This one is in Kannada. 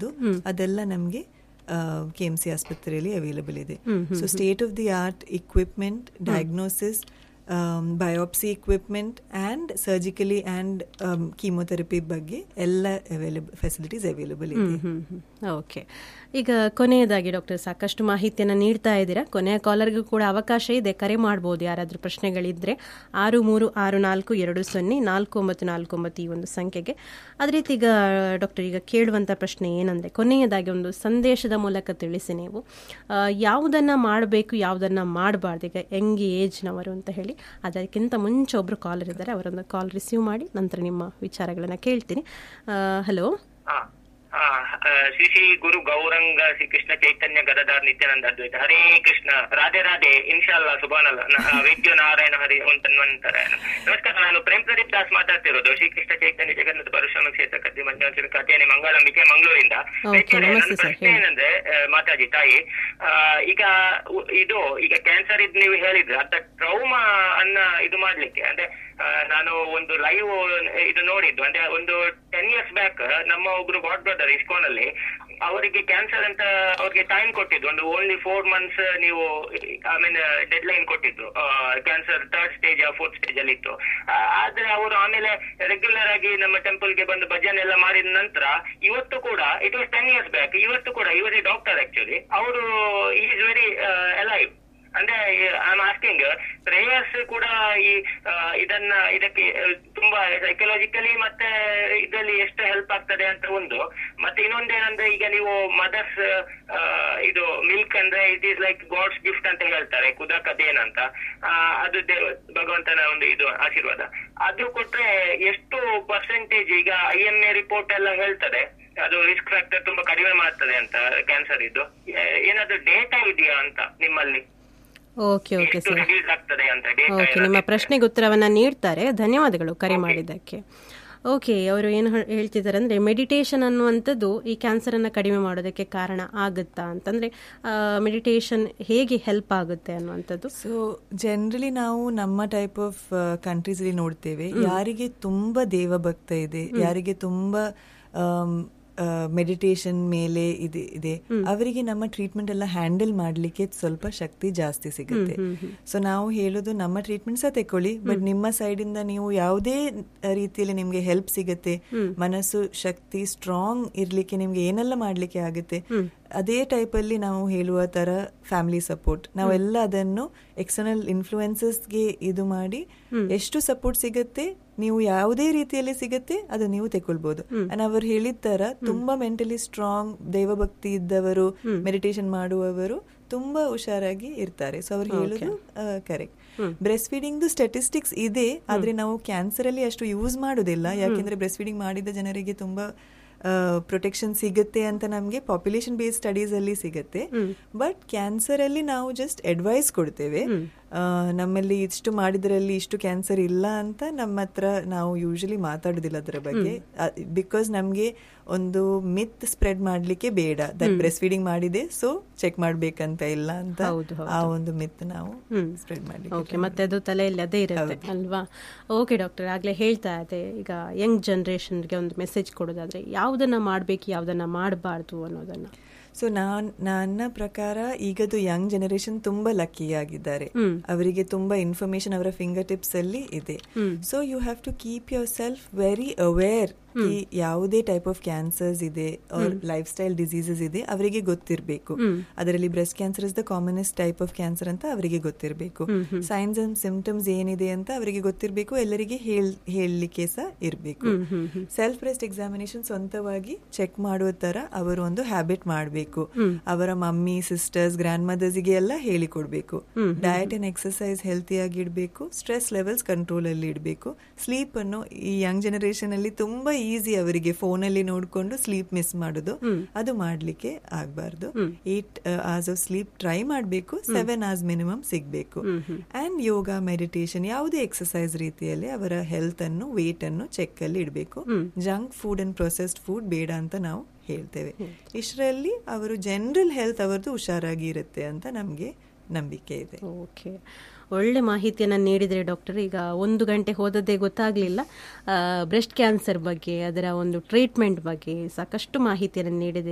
ಯಾವುದು ಅದೆಲ್ಲ ನಮಗೆ ಕೆ ಎಂ ಸಿ ಆಸ್ಪತ್ರೆಯಲ್ಲಿ ಅವೈಲಬಲ್ ಇದೆ so state of the art equipment diagnosis biopsy equipment and surgically and chemotherapy ಬಗ್ಗೆ ಎಲ್ಲ ಅವೈಲಬಲ್ ಫೆಸಿಲಿಟೀಸ್ ಅವೈಲಬಲ್ ಇದೆ ಓಕೆ ಈಗ ಕೊನೆಯದಾಗಿ ಡಾಕ್ಟರ್ ಸಾಕಷ್ಟು ಮಾಹಿತಿಯನ್ನು ನೀಡ್ತಾ ಇದ್ದೀರಾ ಕೊನೆಯ ಕಾಲರ್ಗೂ ಕೂಡ ಅವಕಾಶ ಇದೆ ಕರೆ ಮಾಡ್ಬೋದು ಯಾರಾದರೂ ಪ್ರಶ್ನೆಗಳಿದ್ರೆ ಆರು ಮೂರು ಆರು ನಾಲ್ಕು ಎರಡು ಸೊನ್ನೆ ನಾಲ್ಕು ಒಂಬತ್ತು ನಾಲ್ಕು ಒಂಬತ್ತು ಈ ಒಂದು ಸಂಖ್ಯೆಗೆ ಅದೇ ರೀತಿ ಈಗ ಡಾಕ್ಟರ್ ಈಗ ಕೇಳುವಂಥ ಪ್ರಶ್ನೆ ಏನಂದರೆ ಕೊನೆಯದಾಗಿ ಒಂದು ಸಂದೇಶದ ಮೂಲಕ ತಿಳಿಸಿ ನೀವು ಯಾವುದನ್ನು ಮಾಡಬೇಕು ಯಾವುದನ್ನು ಮಾಡಬಾರ್ದು ಈಗ ಯಂಗ್ ಏಜ್ನವರು ಅಂತ ಹೇಳಿ ಅದಕ್ಕಿಂತ ಮುಂಚೆ ಒಬ್ಬರು ಕಾಲರ್ ಇದ್ದಾರೆ ಅವರೊಂದು ಕಾಲ್ ರಿಸೀವ್ ಮಾಡಿ ನಂತರ ನಿಮ್ಮ ವಿಚಾರಗಳನ್ನು ಕೇಳ್ತೀನಿ ಹಲೋ ಶ್ರೀ ಶ್ರೀ ಗುರು ಗೌರಂಗ ಶ್ರೀ ಕೃಷ್ಣ ಚೈತನ್ಯ ಗದದಾರ್ ನಿತ್ಯಾನಂದ ಅದ್ವೈತ ಹರೇ ಕೃಷ್ಣ ರಾಧೆ ರಾಧೆ ಇನ್ಶಾಲ್ಲ ಸುಬಾನಲ್ಲ ವೈದ್ಯ ನಾರಾಯಣ ಹರಿ ಅಂತನ್ವಂತಾರೆ ನಮಸ್ಕಾರ ನಾನು ಪ್ರೇಮ್ ಪ್ರದೀಪ್ ದಾಸ್ ಮಾತಾಡ್ತಿರೋದು ಶ್ರೀ ಕೃಷ್ಣ ಚೈತನ್ಯ ಜಗನ್ನಾಥ ಪರಶುರಾಮ ಕ್ಷೇತ್ರ ಕದ್ದಿ ಮಂಜಾಂಶ ಕಥೆಯಲ್ಲಿ ಮಂಗಳಂಬಿಕೆ ಮಂಗಳೂರಿಂದ ನನ್ನ ಪ್ರಶ್ನೆ ಏನಂದ್ರೆ ಮಾತಾಜಿ ತಾಯಿ ಈಗ ಇದು ಈಗ ಕ್ಯಾನ್ಸರ್ ಇದ್ ನೀವು ಹೇಳಿದ್ರೆ ಅಂತ ಟ್ರೌಮಾ ಅನ್ನ ಇದು ಮಾಡ್ಲಿಕ್ಕೆ ಅಂದ್ರೆ ನಾನು ಒಂದು ಲೈವ್ ಇದು ನೋಡಿದ್ದು ಅಂದ್ರೆ ಒಂದು ಟೆನ್ ಇಯರ್ಸ್ ಬ್ಯಾಕ್ ನಮ್ಮ ಒಬ್ರು ಗಾಡ್ ಬ್ರದರ್ ಇಸ್ಕಾನ್ ಅಲ್ಲಿ ಅವರಿಗೆ ಕ್ಯಾನ್ಸರ್ ಅಂತ ಅವ್ರಿಗೆ ಟೈಮ್ ಕೊಟ್ಟಿದ್ದು ಒಂದು ಓನ್ಲಿ ಫೋರ್ ಮಂತ್ಸ್ ನೀವು ಐ ಮೀನ್ ಡೆಡ್ ಲೈನ್ ಕೊಟ್ಟಿದ್ರು cancer third stage fourth stage ಅಲ್ಲಿ ಇತ್ತು ಆದ್ರೆ ಅವರು ಆಮೇಲೆ ರೆಗ್ಯುಲರ್ ಆಗಿ ನಮ್ಮ ಟೆಂಪಲ್ ಗೆ ಬಂದು ಭಜನೆ ಎಲ್ಲ ಮಾಡಿದ ನಂತರ ಇವತ್ತು ಕೂಡ it was ten years back ಇವತ್ತು ಕೂಡ ಇವರೇ ಡಾಕ್ಟರ್ ಆಕ್ಚುಲಿ ಅವರು ಈಸ್ ವೆರಿ ಅಲೈವ್ ಅಂದ್ರೆ ಐ ಆಮ್ ಆಸ್ಕಿಂಗ್ ಪ್ರೇಯರ್ಸ್ ಕೂಡ ಈ ಇದನ್ನ ಇದಕ್ಕೆ ತುಂಬಾ ಸೈಕಲಾಜಿಕಲಿ ಮತ್ತೆ ಇದರಲ್ಲಿ ಎಷ್ಟು ಹೆಲ್ಪ್ ಆಗ್ತದೆ ಅಂತ ಒಂದು ಮತ್ತೆ ಇನ್ನೊಂದೇನಂದ್ರೆ ಈಗ ನೀವು ಮದರ್ಸ್ ಇದು ಮಿಲ್ಕ್ ಅಂದ್ರೆ it is like God's gift ಅಂತ ಹೇಳ್ತಾರೆ ಕುದಕದೇನಂತ ಅದು ಭಗವಂತನ ಒಂದು ಇದು ಆಶೀರ್ವಾದ ಅದು ಕೊಟ್ರೆ ಎಷ್ಟು ಪರ್ಸೆಂಟೇಜ್ ಈಗ ಐ ಎಂ ಎ ರಿಪೋರ್ಟ್ ಎಲ್ಲ ಹೇಳ್ತದೆ ಅದು ರಿಸ್ಕ್ ಫ್ಯಾಕ್ಟರ್ ತುಂಬಾ ಕಡಿಮೆ ಮಾಡ್ತದೆ ಅಂತ ಕ್ಯಾನ್ಸರ್ ಇದ್ದು ಏನಾದ್ರು ಡೇಟಾ ಇದೆಯಾ ಅಂತ ನಿಮ್ಮಲ್ಲಿ ಓಕೆ ಓಕೆ ಸರ್ ಆಗ್ತದೆ ಅಂತ ಓಕೆ ನಿಮ್ಮ ಪ್ರಶ್ನೆಗೆ ಉತ್ತರವನ್ನ ನೀಡ್ತಾರೆ ಧನ್ಯವಾದಗಳು ಕರೆ ಮಾಡಿದ್ದಕ್ಕೆ ಓಕೆ ಅವರು ಏನು ಹೇಳ್ತಿದ್ದಾರೆ ಅಂದರೆ ಮೆಡಿಟೇಷನ್ ಅನ್ನುವಂಥದ್ದು ಈ ಕ್ಯಾನ್ಸರನ್ನು ಕಡಿಮೆ ಮಾಡೋದಕ್ಕೆ ಕಾರಣ ಆಗುತ್ತಾ ಅಂತಂದರೆ ಮೆಡಿಟೇಷನ್ ಹೇಗೆ ಹೆಲ್ಪ್ ಆಗುತ್ತೆ ಅನ್ನುವಂಥದ್ದು ಸೊ ಜನರಲಿ ನಾವು ನಮ್ಮ ಟೈಪ್ ಆಫ್ ಕಂಟ್ರೀಸಲ್ಲಿ ನೋಡ್ತೇವೆ ಯಾರಿಗೆ ತುಂಬ ದೇವಭಕ್ತ ಇದೆ ಯಾರಿಗೆ ತುಂಬ ಮೆಡಿಟೇಷನ್ ಮೇಲೆ ಇದೆ ಇದೆ ಅವರಿಗೆ ನಮ್ಮ ಟ್ರೀಟ್ಮೆಂಟ್ ಎಲ್ಲ ಹ್ಯಾಂಡಲ್ ಮಾಡ್ಲಿಕ್ಕೆ ಸ್ವಲ್ಪ ಶಕ್ತಿ ಜಾಸ್ತಿ ಸಿಗುತ್ತೆ ಸೊ ನಾವು ಹೇಳೋದು ನಮ್ಮ ಟ್ರೀಟ್ಮೆಂಟ್ ಸಹ ತಕೊಳ್ಳಿ ಬಟ್ ನಿಮ್ಮ ಸೈಡ್ ಇಂದ ನೀವು ಯಾವುದೇ ರೀತಿಯಲ್ಲಿ ನಿಮ್ಗೆ ಹೆಲ್ಪ್ ಸಿಗುತ್ತೆ ಮನಸ್ಸು ಶಕ್ತಿ ಸ್ಟ್ರಾಂಗ್ ಇರ್ಲಿಕ್ಕೆ ನಿಮ್ಗೆ ಏನೆಲ್ಲ ಮಾಡ್ಲಿಕ್ಕೆ ಆಗುತ್ತೆ ಅದೇ ಟೈಪ್ ಅಲ್ಲಿ ನಾವು ಹೇಳುವ ತರ ಫ್ಯಾಮಿಲಿ ಸಪೋರ್ಟ್ ನಾವೆಲ್ಲ ಅದನ್ನು ಎಕ್ಸ್ಟರ್ನಲ್ ಇನ್ಫ್ಲೂಯೆನ್ಸಸ್ಗೆ ಇದು ಮಾಡಿ ಎಷ್ಟು ಸಪೋರ್ಟ್ ಸಿಗುತ್ತೆ ನೀವು ಯಾವುದೇ ರೀತಿಯಲ್ಲಿ ಸಿಗುತ್ತೆ ಅದು ನೀವು ತಗೊಳ್ಬಹುದು ಅವರು ಹೇಳಿದ ತರ ತುಂಬಾ ಮೆಂಟಲಿ ಸ್ಟ್ರಾಂಗ್ ದೈವಭಕ್ತಿ ಇದ್ದವರು ಮೆಡಿಟೇಷನ್ ಮಾಡುವವರು ತುಂಬಾ ಹುಷಾರಾಗಿ ಇರ್ತಾರೆ ಸೊ ಅವ್ರು ಹೇಳುದು ಕರೆಕ್ಟ್ ಬ್ರೆಸ್ಟ್ ಫೀಡಿಂಗ್ ಸ್ಟಾಟಿಸ್ಟಿಕ್ಸ್ ಇದೆ ಆದ್ರೆ ನಾವು ಕ್ಯಾನ್ಸರ್ ಅಲ್ಲಿ ಅಷ್ಟು ಯೂಸ್ ಮಾಡುದಿಲ್ಲ ಯಾಕೆಂದ್ರೆ ಬ್ರೆಸ್ಟ್ ಫೀಡಿಂಗ್ ಮಾಡಿದ ಜನರಿಗೆ ತುಂಬಾ ಪ್ರೊಟೆಕ್ಷನ್ ಸಿಗುತ್ತೆ ಅಂತ ನಮಗೆ ಪಾಪ್ಯುಲೇಷನ್ ಬೇಸ್ಡ್ ಸ್ಟಡೀಸ್ ಅಲ್ಲಿ ಸಿಗುತ್ತೆ ಬಟ್ ಕ್ಯಾನ್ಸರ್ ಅಲ್ಲಿ ನಾವು ಜಸ್ಟ್ ಅಡ್ವೈಸ್ ಕೊಡ್ತೇವೆ ನಮ್ಮಲ್ಲಿ ಇಷ್ಟು ಮಾಡಿದ್ರಲ್ಲಿ ಇಷ್ಟು ಕ್ಯಾನ್ಸರ್ ಇಲ್ಲ ಅಂತ ನಮ್ಮ ಹತ್ರ ನಾವು ಯೂಶಲಿ ಮಾತಾಡೋದಿಲ್ಲ ಅದರ ಬಗ್ಗೆ ಬಿಕಾಸ್ ನಮ್ಗೆ ಒಂದು ಮಿತ್ ಸ್ಪ್ರೆಡ್ ಮಾಡ್ಲಿಕ್ಕೆ ಬೇಡ ದಟ್ ಬ್ರೆಸ್ಟ್ ಫೀಡಿಂಗ್ ಮಾಡಿದೆ ಸೊ ಚೆಕ್ ಮಾಡ್ಬೇಕಂತ ಇಲ್ಲ ಅಂತ ಆ ಒಂದು ಮಿತ್ ನಾವು ಸ್ಪ್ರೆಡ್ ಓಕೆ ಮತ್ತೆ ಅದು ತಲೆಯಲ್ಲಿ ಅದೇ ಇರುತ್ತೆ ಅಲ್ವಾ ಓಕೆ ಡಾಕ್ಟರ್ ಆಗ್ಲೇ ಹೇಳ್ತಾ ಇದೆ ಈಗ ಯಂಗ್ ಜನರೇಷನ್ಗೆ ಒಂದು ಮೆಸೇಜ್ ಕೊಡೋದಾದ್ರೆ ಯಾವುದನ್ನ ಮಾಡಬೇಕು ಯಾವುದನ್ನ ಮಾಡಬಾರ್ದು ಅನ್ನೋದನ್ನ ಸೊ ನಾನ್ ನನ್ನ ಪ್ರಕಾರ ಈಗದು ಯಂಗ್ ಜನರೇಷನ್ ತುಂಬಾ ಲಕ್ಕಿ ಆಗಿದ್ದಾರೆ ಅವರಿಗೆ ತುಂಬಾ ಇನ್ಫಾರ್ಮೇಶನ್ ಅವರ ಫಿಂಗರ್ ಟಿಪ್ಸ್ ಅಲ್ಲಿ ಇದೆ so you have to keep yourself very aware ಈ ಯಾವುದೇ ಟೈಪ್ ಆಫ್ ಕ್ಯಾನ್ಸರ್ಸ್ ಇದೆ ಲೈಫ್ ಸ್ಟೈಲ್ ಡಿಸೀಸಸ್ ಇದೆ ಅವರಿಗೆ ಗೊತ್ತಿರಬೇಕು ಅದರಲ್ಲಿ breast cancer is the commonest type of cancer ಅಂತ ಅವರಿಗೆ ಗೊತ್ತಿರಬೇಕು ಸೈನ್ಸ್ ಅಂಡ್ ಸಿಂಪ್ಟಮ್ಸ್ ಏನಿದೆ ಅಂತ ಅವರಿಗೆ ಗೊತ್ತಿರಬೇಕು ಎಲ್ಲರಿಗೆ ಹೇಳಲಿಕ್ಕೆ ಸಹ ಇರಬೇಕು ಸೆಲ್ಫ್ ಬ್ರೆಸ್ಟ್ ಎಕ್ಸಾಮಿನೇಷನ್ ಸ್ವಂತವಾಗಿ ಚೆಕ್ ಮಾಡುವ ತರ ಅವರು ಒಂದು ಹ್ಯಾಬಿಟ್ ಮಾಡಬೇಕು ಅವರ ಮಮ್ಮಿ ಸಿಸ್ಟರ್ಸ್ ಗ್ರ್ಯಾಂಡ್ ಮದರ್ಸ್ಗೆ ಎಲ್ಲ ಹೇಳಿಕೊಡ್ಬೇಕು ಡಯಟ್ ಅಂಡ್ ಎಕ್ಸರ್ಸೈಸ್ ಹೆಲ್ತಿ ಆಗಿ ಇಡಬೇಕು ಸ್ಟ್ರೆಸ್ ಲೆವೆಲ್ಸ್ ಕಂಟ್ರೋಲ್ ಅಲ್ಲಿ ಇಡಬೇಕು ಸ್ಲೀಪ್ ಅನ್ನು ಈ ಯಂಗ್ ಜನರೇಷನ್ ಅಲ್ಲಿ ತುಂಬಾ ಈಸಿ ಅವರಿಗೆ ಫೋನ್ ಅಲ್ಲಿ ನೋಡ್ಕೊಂಡು ಸ್ಲೀಪ್ ಮಿಸ್ ಮಾಡೋದು ಅದು ಮಾಡ್ಲಿಕ್ಕೆ ಆಗ್ಬಾರ್ದು eight hours of sleep try ಮಾಡಬೇಕು ಸೆವೆನ್ ಅವರ್ಸ್ ಮಿನಿಮಮ್ ಸಿಗ್ಬೇಕು ಅಂಡ್ ಯೋಗ ಮೆಡಿಟೇಷನ್ ಯಾವುದೇ ಎಕ್ಸರ್ಸೈಸ್ ರೀತಿಯಲ್ಲಿ ಅವರ ಹೆಲ್ತ್ ಅನ್ನು ವೇಟ್ ಅನ್ನು ಚೆಕ್ ಅಲ್ಲಿ ಇಡಬೇಕು junk food and processed food ಬೇಡ ಅಂತ ನಾವು ಹೇಳ್ತೇವೆ ಇಷ್ಟರಲ್ಲಿ ಅವರು ಜನರಲ್ ಹೆಲ್ತ್ ಅವರದು ಹುಷಾರಾಗಿ ಇರುತ್ತೆ ಅಂತ ನಮಗೆ ನಂಬಿಕೆ ಇದೆ ಓಕೆ ಒಳ್ಳೆ ಮಾಹಿತಿಯನ್ನು ನೀಡಿದರೆ ಡಾಕ್ಟರ್ ಈಗ ಒಂದು ಗಂಟೆ ಹೋದದ್ದೇ ಗೊತ್ತಾಗಲಿಲ್ಲ ಬ್ರೆಸ್ಟ್ ಕ್ಯಾನ್ಸರ್ ಬಗ್ಗೆ ಅದರ ಒಂದು ಟ್ರೀಟ್ಮೆಂಟ್ ಬಗ್ಗೆ ಸಾಕಷ್ಟು ಮಾಹಿತಿಯನ್ನು ನೀಡಿದೆ